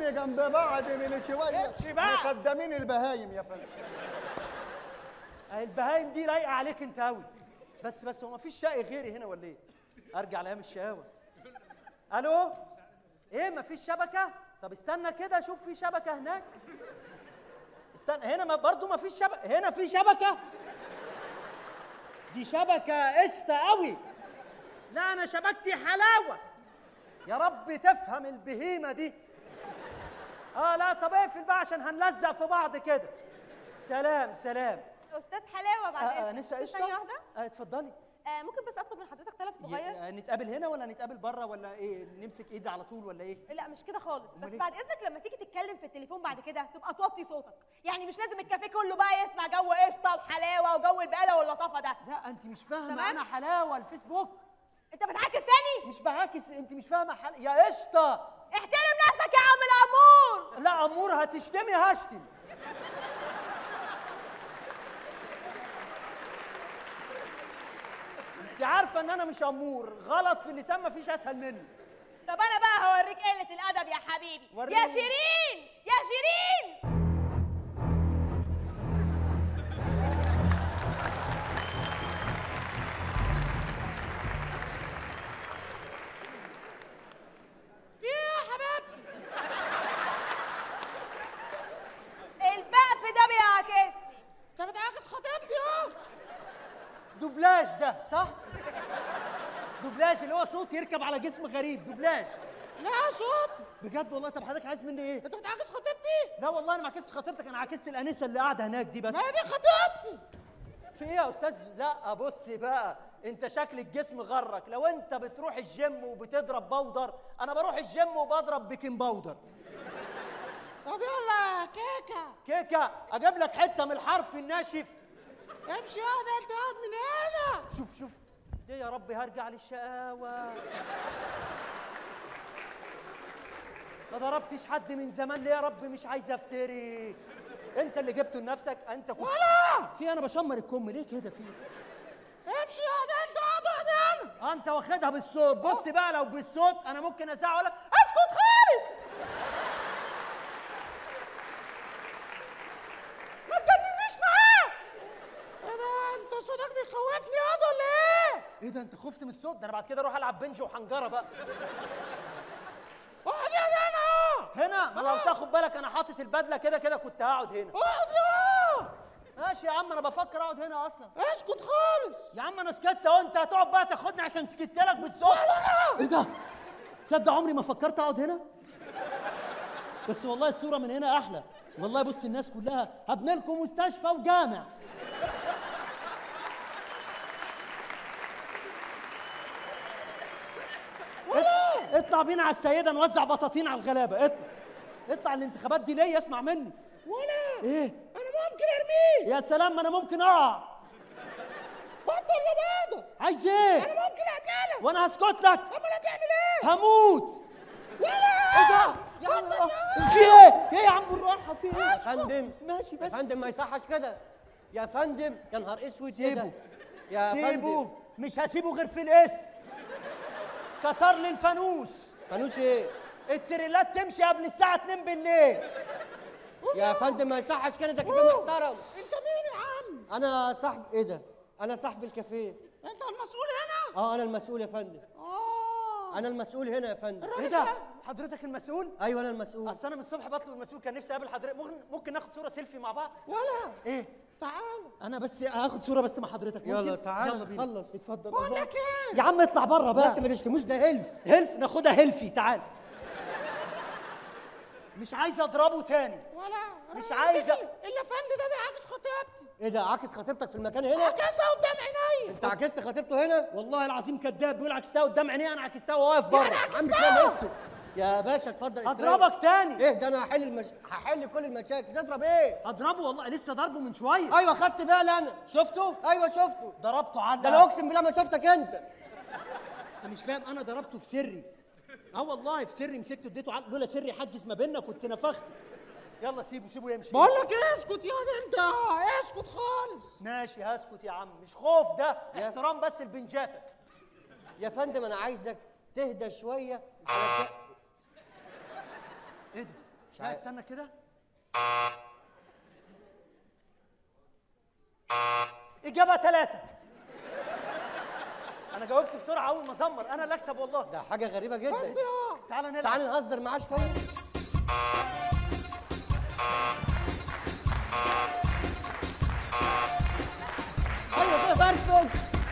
خدامين جنب بعض من شويه امشي بقى. خدامين البهايم يا فندم البهايم دي لايقه عليك انت قوي بس بس هو ما فيش شقي غيري هنا ولا ايه ارجع لايام الشقاوه الو ايه ما فيش شبكه طب استنى كده شوف في شبكه هناك استنى هنا ما برضه ما فيش شبكه هنا في شبكه دي شبكه قشطه قوي لا انا شبكتي حلاوه يا رب تفهم البهيمه دي اه لا طب اقفل بقى عشان هنلزق في بعض كده سلام سلام استاذ حلاوه بعد آه آه إذنك. نسا قشطه ثانيه واحده آه اتفضلي آه ممكن بس اطلب من حضرتك طلب ي- صغير آه، نتقابل هنا ولا نتقابل بره ولا ايه نمسك ايد على طول ولا ايه لا مش كده خالص بس أمال إيه؟ بعد اذنك لما تيجي تتكلم في التليفون بعد كده تبقى توطي صوتك يعني مش لازم الكافيه كله بقى يسمع جو قشطه وحلاوه وجو البقاله واللطافه ده لا انت مش فاهمه تمام. انا حلاوه الفيسبوك انت بتعاكس تاني مش بعاكس انت مش فاهمه حل... يا قشطه احترم نفسك يا عم الامور لا امور هتشتمي هشتم انت عارفه ان انا مش امور غلط في اللسان مفيش اسهل منه طب انا بقى هوريك قله الادب يا حبيبي وريني. يا شيرين يا شيرين في ايه يا حبيبتي البقف ده بيعاكسني انت بتعاكس خطيبتي اهو دوبلاج ده صح دوبلاج اللي هو صوت يركب على جسم غريب دوبلاج لا صوت بجد والله طب حضرتك عايز مني ايه انت بتعاكس خطيبتي لا والله انا ما عكستش خطيبتك انا عكست الانسه اللي قاعده هناك دي بس ما دي خطيبتي في ايه يا استاذ لا بص بقى انت شكل الجسم غرك لو انت بتروح الجيم وبتضرب بودر انا بروح الجيم وبضرب بيكنج باودر طب يلا كيكه كيكه اجيب لك حته من الحرف الناشف امشي هذا انت قاعد من هنا شوف شوف ليه يا رب هرجع للشقاوه ما ضربتش حد من زمان ليه يا رب مش عايز افتري انت اللي جبته لنفسك انت كنت ولا في انا بشمر الكم ليه كده في امشي يا ده انت قاعد هنا انت واخدها بالصوت بص بقى لو بالصوت انا ممكن ازعق اقول لك اسكت خالص ما تجننيش معاه ايه ده انت صوتك بيخوفني ياض ولا ايه؟ ايه ده انت خفت من الصوت ده انا بعد كده اروح العب بنج وحنجره بقى اقعد يا هنا هنا ما لو تاخد بالك انا حاطط البدله كده كده كنت هقعد هنا اقعد يا ماشي يا عم انا بفكر اقعد هنا اصلا اسكت خالص يا عم انا سكت اهو انت هتقعد بقى تاخدني عشان سكت لك بالصوت ايه ده تصدق عمري ما فكرت اقعد هنا بس والله الصوره من هنا احلى والله بص الناس كلها هبني لكم مستشفى وجامع اطلع اطلع بينا على السيده نوزع بطاطين على الغلابه اطلع اطلع الانتخابات دي ليه اسمع مني ولا ايه انا ممكن ارميه يا سلام ما انا ممكن اقع بطل لبعضه عايز ايه انا ممكن اقتلك وانا هسكت لك امال هتعمل ايه هموت ولا ايه ده يا عم في ايه ايه يا عم بالراحه في ايه يا فندم ماشي يا بس فندم ما يصحش كده يا فندم يا نهار اسود ايه سيبه ده يا سيبه فندم مش هسيبه غير في الاسم كسر لي الفانوس فانوس ايه التريلات تمشي قبل الساعة 2 بالليل يا فندم ما يصحش كده ده كفايه محترم انت مين يا عم؟ انا صاحب ايه ده انا صاحب الكافيه انت المسؤول هنا؟ اه انا المسؤول يا فندم اه انا المسؤول هنا يا فندم ايه ده؟ حضرتك المسؤول؟ ايوه انا المسؤول اصل انا من الصبح بطلب المسؤول كان نفسي اقابل حضرتك ممكن ممكن ناخد صورة سيلفي مع بعض؟ ولا ايه؟ تعال انا بس هاخد صورة بس مع حضرتك ممكن؟ يلا تعال يلا بينا. خلص. اتفضل بقول لك ايه؟ يا عم اطلع بره بقى بس ما تشتموش ده هلف هلف ناخدها هلفي تعال مش عايز اضربه تاني ولا مش عايز أ- الافندي ده بيعكس خطيبتي ايه ده عاكس خطيبتك في المكان هنا عكسها قدام عينيا انت عكست خطيبته هنا والله العظيم كذاب بيقول عكستها قدام عينيه انا عكستها وهو واقف بره عم كده اسكت يا باشا اتفضل استريح. اضربك تاني ايه ده انا هحل المش... هحل كل المشاكل تضرب ايه اضربه والله لسه ضربه من شويه ايوه خدت بالي انا شفته ايوه شفته ضربته على ده انا اقسم بالله ما شفتك انت انت مش فاهم انا ضربته في سري اه والله في سري مسكته اديته على لولا سري حدث ما بيننا كنت نفخته يلا سيبه سيبه يمشي بقول لك ايه اسكت يا ده انت اسكت خالص ماشي هسكت يا عم مش خوف ده احترام بس لبنجاتك يا فندم انا عايزك تهدى شويه علشان ايه ده مش لا عارف استنى كده اجابه ثلاثه انا جاوبت بسرعه اول ما زمر انا اللي اكسب والله ده حاجه غريبه جدا بس يا تعالى نلعب تعالى نهزر معاه شويه ايوه كده فرفق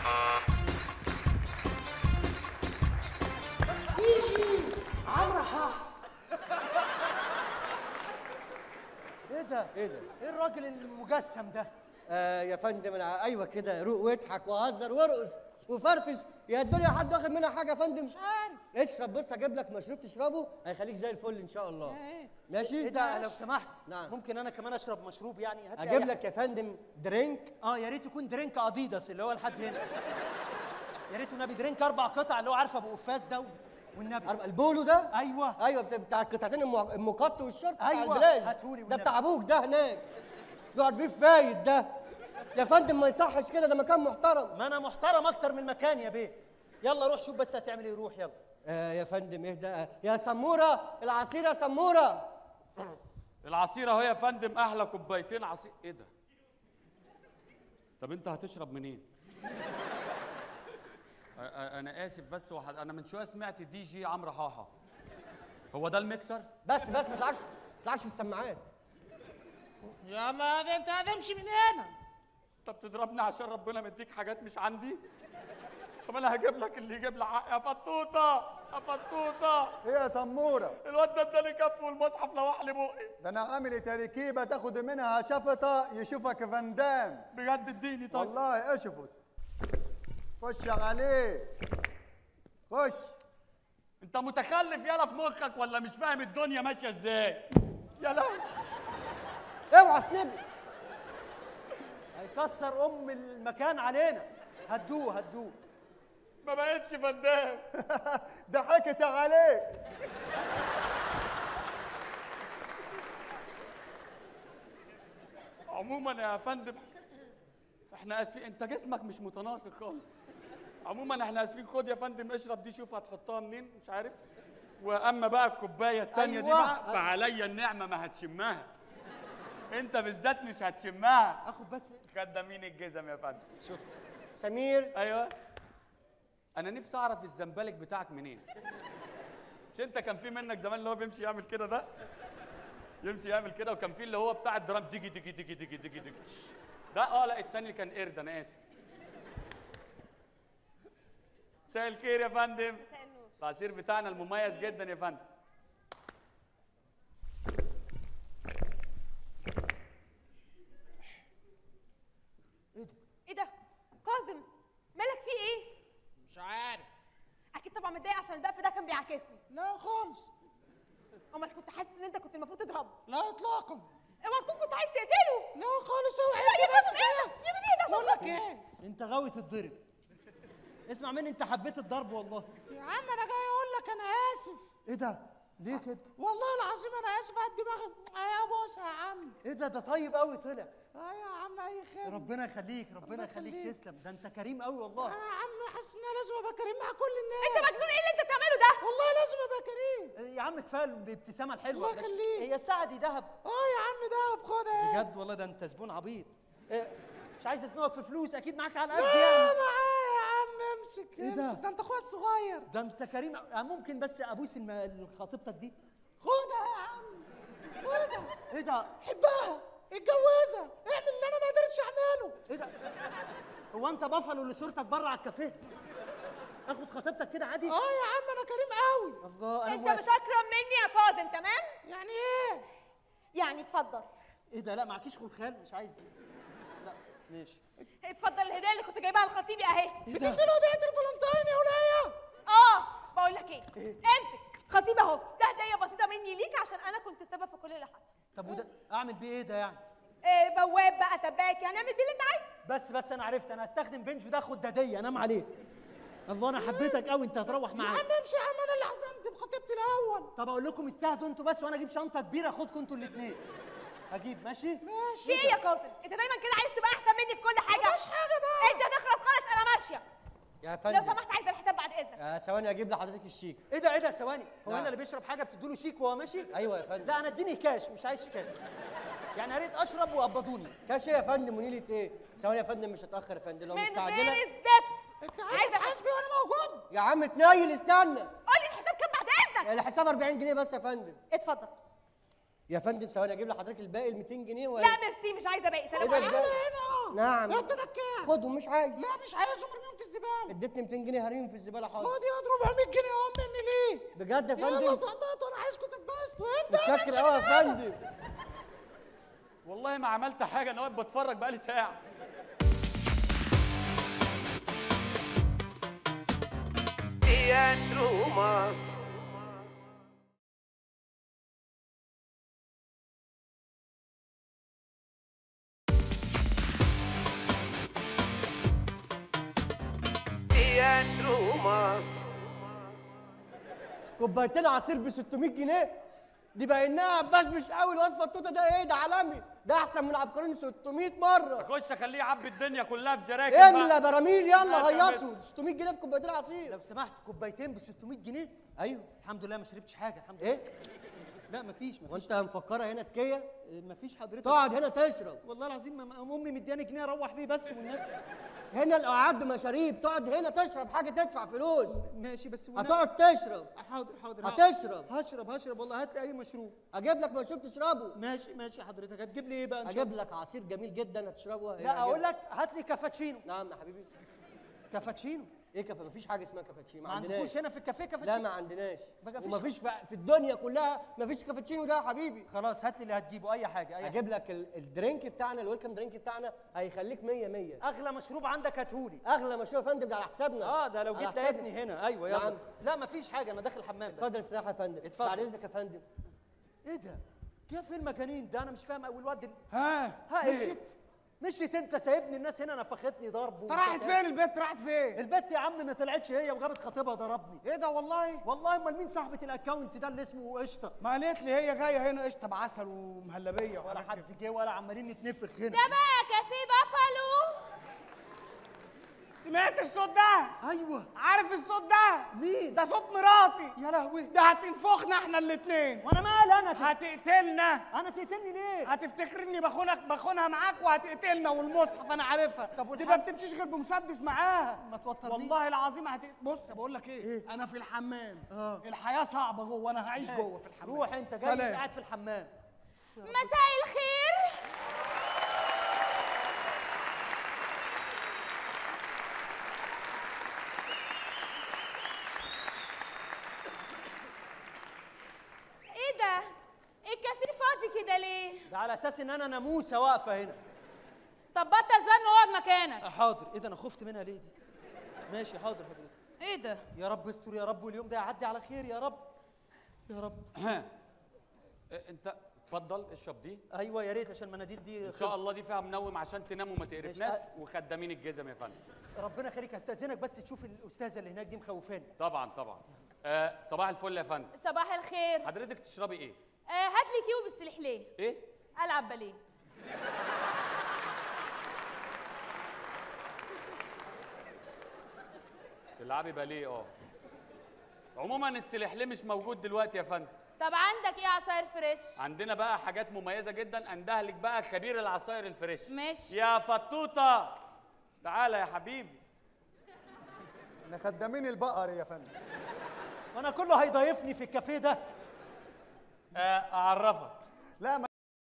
ايه ده ايه ده ايه الراجل المجسم ده آه يا فندم انا ايوه كده روق واضحك وهزر وارقص وفرفش يا الدنيا حد واخد منها حاجه يا فندم مش عارف اشرب بص اجيب لك مشروب تشربه هيخليك زي الفل ان شاء الله ماشي ايه ده لو سمحت نعم. ممكن انا كمان اشرب مشروب يعني هات لي اجيب أي لك يا فندم درينك اه يا ريت يكون درينك اديداس اللي هو لحد هنا يا ريت والنبي درينك اربع قطع اللي هو عارفه ابو قفاز ده و- والنبي عارف البولو ده ايوه ايوه بتاع- بتاع القطعتين الم- المقط والشورت بتاع أيوة، البلاج هاتهولي ده والنبي. بتاع ابوك ده هناك يقعد بيه فايد ده يا فندم ما يصحش كده ده مكان محترم ما انا محترم اكتر من المكان يا بيه يلا روح شوف بس هتعمل ايه روح يلا آه يا فندم ايه ده يا سموره العصير يا سموره العصير اهو يا فندم احلى كوبايتين عصير ايه ده طب انت هتشرب منين أ- أ- انا اسف بس واحد انا من شويه سمعت دي جي عمرو حاحه هو ده الميكسر بس بس ما تلعبش ما تلعبش في السماعات يلا ده انت هتمشي من هنا انت بتضربني عشان ربنا مديك حاجات مش عندي طب انا هجيب لك اللي يجيب لي حق يا فطوطه يا فطوطه ايه يا سموره الواد ده اداني كف والمصحف لوح لي بقي ده انا عامل تركيبه تاخد منها شفطه يشوفك فندام بجد اديني طيب والله اشفط خش عليه خش انت متخلف يالا في مخك ولا مش فاهم الدنيا ماشيه ازاي يلا اوعى اسند هيكسر ام المكان علينا هدوه هدوه ما بقتش فندام ضحكت عليك عموما يا فندم احنا اسفين انت جسمك مش متناسق خالص عموما احنا اسفين خد يا فندم اشرب دي شوف هتحطها منين مش عارف واما بقى الكوبايه التانيه دي أيوة. بقى فعليا النعمه ما هتشمها انت بالذات مش هتشمها اخد بس خدامين الجزم يا فندم سمير ايوه انا نفسي اعرف الزمبلك بتاعك منين مش انت كان في منك زمان اللي هو بيمشي يعمل كده ده يمشي يعمل كده وكان في اللي هو بتاع الدرام ديجي ديجي ديجي ديجي ديجي ديجي ده اه لا التاني كان قرد انا اسف مساء الخير يا فندم مساء النور العصير بتاعنا المميز جدا يا فندم ايه ده كاظم مالك فيه ايه مش عارف اكيد طبعا متضايق عشان البقف ده كان بيعاكسني لا خالص امال كنت حاسس ان انت كنت المفروض تضربه لا اطلاقا اوعى تكون كنت عايز تقتله لا خالص اوعى يا انت بس بابا ايه كده ده يا بابا ايه ده بقول لك ايه انت غاوي تتضرب اسمع مني انت حبيت الضرب والله يا عم انا جاي اقول لك انا اسف ايه ده ليه كده والله العظيم انا اسف على دماغي يا بوسه يا عم ايه ده ده طيب قوي طلع اه يا عم اي خير ربنا يخليك ربنا الله يخليك يخليك. تسلم ده انت كريم قوي والله انا يا عم حاسس ان انا لازم ابقى كريم مع كل انت الناس مجنون ايه اللي انت بتعمله ده والله لازم ابقى كريم يا عم كفايه الابتسامه الحلوه الله بس يخليك. هي الساعه دي ذهب اه يا عم ده خدها بجد والله ده انت زبون عبيط إيه، مش عايز ازنقك في فلوس اكيد معاك على قد لا يعني معايا يا عم امسك إيه ده؟ امسك ده انت اخويا الصغير ده انت كريم أوي. ممكن بس ابوس الم- خطيبتك دي خدها يا عم خدها ايه ده حبها اتجوزها اعمل اللي انا ما قدرتش اعمله ايه ده هو انت بافلو اللي صورتك بره على الكافيه اخد خطيبتك كده عادي اه يا عم انا كريم قوي الله انا انت مش موافق اكرم مني يا كاظم تمام يعني ايه يعني اتفضل ايه ده لا معكيش خلخال مش عايز لا ماشي اتفضل الهديه اللي كنت جايبها لخطيبي اهي ايه بتدي ده له هديه الفالنتين يا وليه اه بقول لك ايه امسك خطيبي اهو ده هديه بسيطه مني ليك عشان انا كنت السبب في كل اللي حصل طب وده اعمل بيه ايه ده يعني إيه بواب بقى سباك هنعمل بيه اللي انت عايزه بس بس انا عرفت انا هستخدم بنج وده خداديه انام عليه الله انا حبيتك قوي انت هتروح يا معايا عم امشي يا عم انا اللي حزمت بخطيبتي الاول طب اقول لكم استهدوا انتوا بس وانا اجيب شنطه كبيره اخدكم انتوا الاثنين اجيب ماشي ماشي في ايه يا كاظم انت دايما كده عايز تبقى احسن مني في كل حاجه مفيش حاجة بقى. انت هتخلص خالص انا ماشيه يا لو فندم سمحت عايزه الحساب بعد اذنك آه ثواني اجيب لحضرتك الشيك ايه ده ايه ده ثواني هو لا. هنا اللي بيشرب حاجه بتديله شيك وهو ماشي ايوه يا فندم لا انا اديني كاش مش عايز شيكات يعني يا ريت اشرب وقبضوني كاش إيه يا فندم ونيلة ايه ثواني يا فندم مش هتاخر يا فندم لو من مستعجله غير الزفت انت عايز تحاسبي وانا موجود يا عم تنيل استنى قولي الحساب كام بعد اذنك الحساب 40 جنيه بس يا فندم اتفضل يا فندم ثواني اجيب لحضرتك الباقي ال 200 جنيه و... لا ميرسي مش عايزه باقي ايه سلام ده عليكم الباقي؟ هنا نعم اديتك كام خدهم مش عايز لا مش عايزهم ارميهم في الزباله اديتني 200 جنيه هريهم في الزباله حاضر خد يا 400 جنيه اهم مني ليه بجد يا يلا فندم صدقت وانا عايزكم تتبسطوا انت متشكر قوي يا فندم والله ما عملت حاجه انا واقف بتفرج بقالي ساعه كوبايتين عصير ب 600 جنيه دي باينها بشبش قوي الوصفه التوته ده ايه ده عالمي ده احسن من عبقرين 600 مره اخش اخليه يعبي الدنيا كلها في جراكن املى بقى براميل يلا ماشي يا هيصوا 600 جنيه في كوبايتين عصير لو سمحت كوبايتين ب 600 جنيه ايوه الحمد لله ما شربتش حاجه الحمد لله ايه لا مفيش مفيش وانت مفكرها هنا تكيه مفيش حضرتك تقعد هنا تشرب والله العظيم ما- ما- امي مدياني جنيه اروح بيه بس والنبي هنا القعاد بمشاريب تقعد هنا تشرب حاجه تدفع فلوس ماشي بس والنبي- هتقعد تشرب حاضر حاضر هتشرب. هشرب هشرب والله هات لي اي مشروب اجيب لك مشروب تشربه ماشي ماشي حضرتك هتجيب لي ايه بقى إن شاء اجيب لك عصير جميل جدا هتشربه الله؟ لا اقول لك هات لي كافاتشينو نعم يا حبيبي كافاتشينو ايه كفا مفيش حاجه اسمها كافاتشينو ما ما عندكوش عندناش هنا في الكافيه لا كافاتشينو ما عندناش بقى فيش- ومفيش في في الدنيا كلها مفيش كافاتشينو ده يا حبيبي خلاص هات لي اللي هتجيبه اي حاجه اي حاجه اجيب لك ال- الدرينك بتاعنا الويلكم درينك بتاعنا هيخليك 100 100 اغلى مشروب عندك هاتهولي اغلى مشروب يا فندم ده على حسابنا اه ده لو على جيت حسابنا. لقيتني هنا ايوه يلا نعم. لا مفيش حاجه انا داخل الحمام بس اتفضل استراحه يا فندم اتفضل. بعد اذنك يا فندم ايه ده كيف إيه المجانين ده انا مش فاهم اول واد ال- ها ها مشيت مشيت انت سايبني الناس هنا نفختني ضرب انت راحت فين البيت راحت فين البت يا عم ما طلعتش هي وجابت خطيبها ضربني ايه ده والله والله امال مين صاحبه الاكونت ده اللي اسمه قشطه ما قالت لي هي جايه هنا قشطه بعسل ومهلبيه ولا وحاجات كده. حد جه ولا عمالين نتنفخ هنا ده بقى كافيه بافالو سمعت الصوت ده ايوه عارف الصوت ده مين ده صوت مراتي يا لهوي ده هتنفخنا احنا الاتنين وانا مال انا هتقتلنا انا تقتلني ليه هتفتكر اني بخونك بخونها معاك وهتقتلنا والمصحف انا عارفها طب دي والحل؟ ما بتمشيش غير بمسدس معاها ما توترنيش. والله العظيم هت... بص بقول لك ايه, إيه؟ انا في الحمام آه. الحياه صعبه جوه انا هعيش جوه في الحمام روح انت جاي سلام. قاعد في الحمام مساء الخير ايه ده الكافيه فاضي كده ليه ده على اساس ان انا ناموسه واقفه هنا طب بطل زن واقعد مكانك آه، حاضر ايه ده انا خفت منها ليه دي ماشي حاضر حضرتك ايه ده يا رب استر يا رب واليوم ده يعدي على خير يا رب يا رب ها. إيه، انت اتفضل اشرب دي ايوه يا ريت عشان المناديل دي ان شاء خلصت. الله دي فيها منوم عشان تنام وما تقرفناش ماشي. وخدامين الجزم يا فندم ربنا يخليك هستاذنك بس تشوف الاستاذه اللي هناك دي مخوفاني طبعا طبعا آه صباح الفل يا فندم صباح الخير حضرتك تشربي ايه آه هات لي كيو بالسلحليه ايه العب باليه تلعبي باليه اه عموما السلحليه مش موجود دلوقتي يا فندم طب عندك ايه عصاير فريش عندنا بقى حاجات مميزه جدا اندهلك بقى كبير العصاير الفريش ماشي يا فطوطه تعالى يا حبيبي احنا خدامين البقر يا فندم وانا كله هيضايفني في الكافيه ده آه اعرفك لا